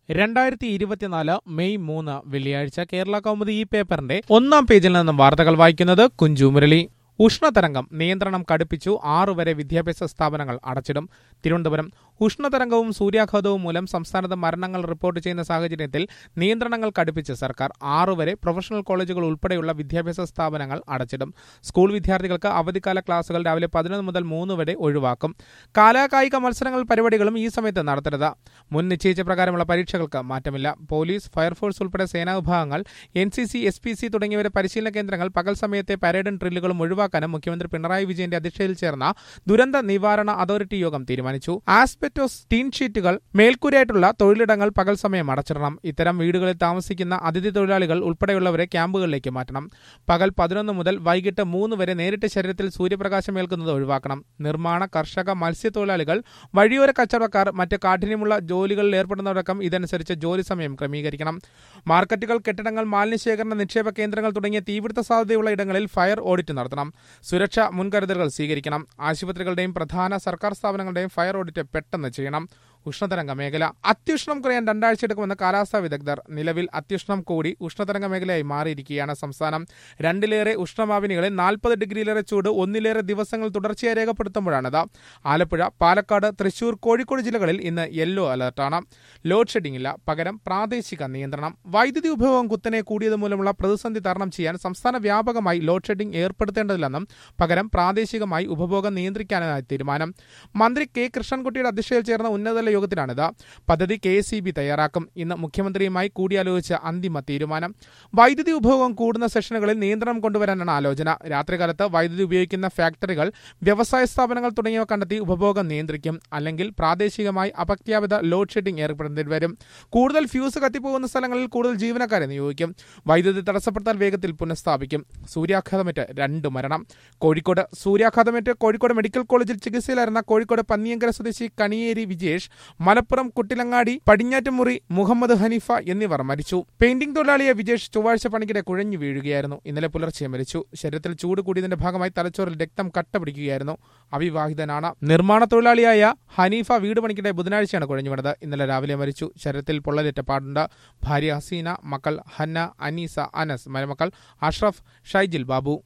രണ്ടായിരത്തി ഇരുപത്തിനാല് മെയ് മൂന്ന് വെള്ളിയാഴ്ച കേരള കൗമുദി ഈ പേപ്പറിന്റെ ഒന്നാം പേജിൽ നിന്നും വാർത്തകൾ വായിക്കുന്നത് കുഞ്ചു മുരളി ഉഷ്ണതരംഗം നിയന്ത്രണം കടുപ്പിച്ചു ആറു വരെ വിദ്യാഭ്യാസ സ്ഥാപനങ്ങൾ അടച്ചിടും തിരുവനന്തപുരം ഉഷ്ണതരംഗവും സൂര്യാഘാതവും മൂലം സംസ്ഥാനത്ത് മരണങ്ങൾ റിപ്പോർട്ട് ചെയ്യുന്ന സാഹചര്യത്തിൽ നിയന്ത്രണങ്ങൾ കടുപ്പിച്ച് സർക്കാർ ആറു വരെ പ്രൊഫഷണൽ കോളേജുകൾ ഉൾപ്പെടെയുള്ള വിദ്യാഭ്യാസ സ്ഥാപനങ്ങൾ അടച്ചിടും സ്കൂൾ വിദ്യാർത്ഥികൾക്ക് അവധിക്കാല ക്ലാസുകൾ രാവിലെ പതിനൊന്ന് മുതൽ മൂന്ന് വരെ ഒഴിവാക്കും കാലാകായിക മത്സരങ്ങൾ പരിപാടികളും ഈ സമയത്ത് നടത്തരുത് മുൻ നിശ്ചയിച്ച പ്രകാരമുള്ള പരീക്ഷകൾക്ക് മാറ്റമില്ല പോലീസ് ഫയർഫോഴ്സ് ഉൾപ്പെടെ സേനാ വിഭാഗങ്ങൾ N C C S P C തുടങ്ങിയവരെ പരിശീലന കേന്ദ്രങ്ങൾ പകൽ സമയത്തെ പരേഡും ഡ്രില്ലുകളും ഒഴിവാക്കാനും മുഖ്യമന്ത്രി പിണറായി വിജയന്റെ അധ്യക്ഷതയിൽ ചേർന്ന ദുരന്ത നിവാരണ അതോറിറ്റി യോഗം തീരുമാനിച്ചു ആസ്പെറ്റോസ് ടീൻ ഷീറ്റുകൾ മേൽക്കൂരയായിട്ടുള്ള തൊഴിലിടങ്ങൾ പകൽ സമയം അടച്ചിടണം ഇത്തരം വീടുകളിൽ താമസിക്കുന്ന അതിഥി തൊഴിലാളികൾ ഉൾപ്പെടെയുള്ളവരെ ക്യാമ്പുകളിലേക്ക് മാറ്റണം പകൽ പതിനൊന്ന് മുതൽ വൈകിട്ട് മൂന്ന് വരെ നേരിട്ട് ശരീരത്തിൽ സൂര്യപ്രകാശം ഏൽക്കുന്നത് ഒഴിവാക്കണം നിർമ്മാണ കർഷക മത്സ്യത്തൊഴിലാളികൾ വഴിയോര കച്ചവടക്കാർ മറ്റ് കാഠിന്യമുള്ള ജോലികളിൽ ഏർപ്പെടുന്നവരടക്കം ഇതനുസരിച്ച് ജോലി സമയം ക്രമീകരിക്കണം മാർക്കറ്റുകൾ കെട്ടിടങ്ങൾ മാലിന്യശേഖരണ നിക്ഷേപ കേന്ദ്രങ്ങൾ തുടങ്ങിയ തീപിടുത്ത സാധ്യതയുള്ള ഇടങ്ങളിൽ ഫയർ ഓഡിറ്റ് നടത്തണം സുരക്ഷാ മുൻകരുതലുകൾ സ്വീകരിക്കണം ആശുപത്രികളുടെയും പ്രധാന സർക്കാർ സ്ഥാപനങ്ങളുടെയും ഫയർ ഓഡിറ്റ് പെട്ടെന്ന് ചെയ്യണം ഉഷ്ണതരംഗ മേഖല അത്യുഷ്ണം കുറയാൻ രണ്ടാഴ്ച എടുക്കുമെന്ന് കാലാവസ്ഥാ വിദഗ്ധർ നിലവിൽ അത്യുഷ്ണം കൂടി ഉഷ്ണതരംഗ മേഖലയായി മാറിയിരിക്കുകയാണ് സംസ്ഥാനം രണ്ടിലേറെ ഉഷ്ണമാപിനികളിൽ നാൽപ്പത് ഡിഗ്രിയിലേറെ ചൂട് ഒന്നിലേറെ ദിവസങ്ങൾ തുടർച്ചയായി രേഖപ്പെടുത്തുമ്പോഴാണിത് ആലപ്പുഴ പാലക്കാട് തൃശൂർ കോഴിക്കോട് ജില്ലകളിൽ ഇന്ന് യെല്ലോ അലർട്ടാണ് ലോഡ് ഷെഡിംഗ് ഇല്ല പകരം പ്രാദേശിക നിയന്ത്രണം വൈദ്യുതി ഉപഭോഗം കുത്തനെ കൂടിയത് മൂലമുള്ള പ്രതിസന്ധി തരണം ചെയ്യാൻ സംസ്ഥാന വ്യാപകമായി ലോഡ് ഷെഡിംഗ് ഏർപ്പെടുത്തേണ്ടതില്ലെന്നും പകരം പ്രാദേശികമായി ഉപഭോഗം നിയന്ത്രിക്കാനായി തീരുമാനം മന്ത്രി കെ കൃഷ്ണൻകുട്ടിയുടെ അധ്യക്ഷതയിൽ ചേർന്ന ഉന്നതതല യോഗത്തിലാണിത് പദ്ധതി കെ എസ് ഇ ബി തയ്യാറാക്കും ഇന്ന് മുഖ്യമന്ത്രിയുമായി കൂടിയാലോചിച്ച അന്തിമ തീരുമാനം വൈദ്യുതി ഉപഭോഗം കൂടുന്ന സെഷനുകളിൽ നിയന്ത്രണം കൊണ്ടുവരാനാണ് ആലോചന രാത്രികാലത്ത് വൈദ്യുതി ഉപയോഗിക്കുന്ന ഫാക്ടറികൾ വ്യവസായ സ്ഥാപനങ്ങൾ തുടങ്ങിയവ കണ്ടെത്തി ഉപഭോഗം നിയന്ത്രിക്കും അല്ലെങ്കിൽ പ്രാദേശികമായി അപഖ്യാപിത ലോഡ് ഷെഡിംഗ് ഏർപ്പെടുത്തേണ്ടി വരും കൂടുതൽ ഫ്യൂസ് കത്തിപ്പോകുന്ന സ്ഥലങ്ങളിൽ കൂടുതൽ ജീവനക്കാരെ നിയോഗിക്കും വൈദ്യുതി തടസ്സപ്പെടുത്താൽ വേഗത്തിൽ പുനഃസ്ഥാപിക്കും സൂര്യാഘാതമേറ്റ് രണ്ട് മരണം കോഴിക്കോട് സൂര്യാഘാതമേറ്റ് കോഴിക്കോട് മെഡിക്കൽ കോളേജിൽ ചികിത്സയിലായിരുന്ന കോഴിക്കോട് പന്നിയങ്കര സ്വദേശി കണിയേരി വിജേഷ് മലപ്പുറം കുട്ടിലങ്ങാടി പടിഞ്ഞാറ്റുമുറി മുഹമ്മദ് ഹനീഫ എന്നിവർ മരിച്ചു പെയിന്റിംഗ് തൊഴിലാളിയെ വിജേഷ് ചൊവ്വാഴ്ച പണിക്കിടെ കുഴഞ്ഞു വീഴുകയായിരുന്നു ഇന്നലെ പുലർച്ചെ മരിച്ചു ശരീരത്തിൽ ചൂട് കൂടിയതിന്റെ ഭാഗമായി തലച്ചോറിൽ രക്തം കട്ട പിടിക്കുകയായിരുന്നു അവിവാഹിതനാണ് നിർമ്മാണ തൊഴിലാളിയായ ഹനീഫ വീട് പണിക്കിടെ ബുധനാഴ്ചയാണ് കുഴഞ്ഞു വീണത് ഇന്നലെ രാവിലെ മരിച്ചു ശരീരത്തിൽ പൊള്ളലേറ്റ പാടുണ്ട് ഭാര്യ ഹസീന മക്കൾ ഹന്ന അനീസ അനസ് മരുമക്കൾ അഷ്റഫ് ഷൈജിൽ ബാബു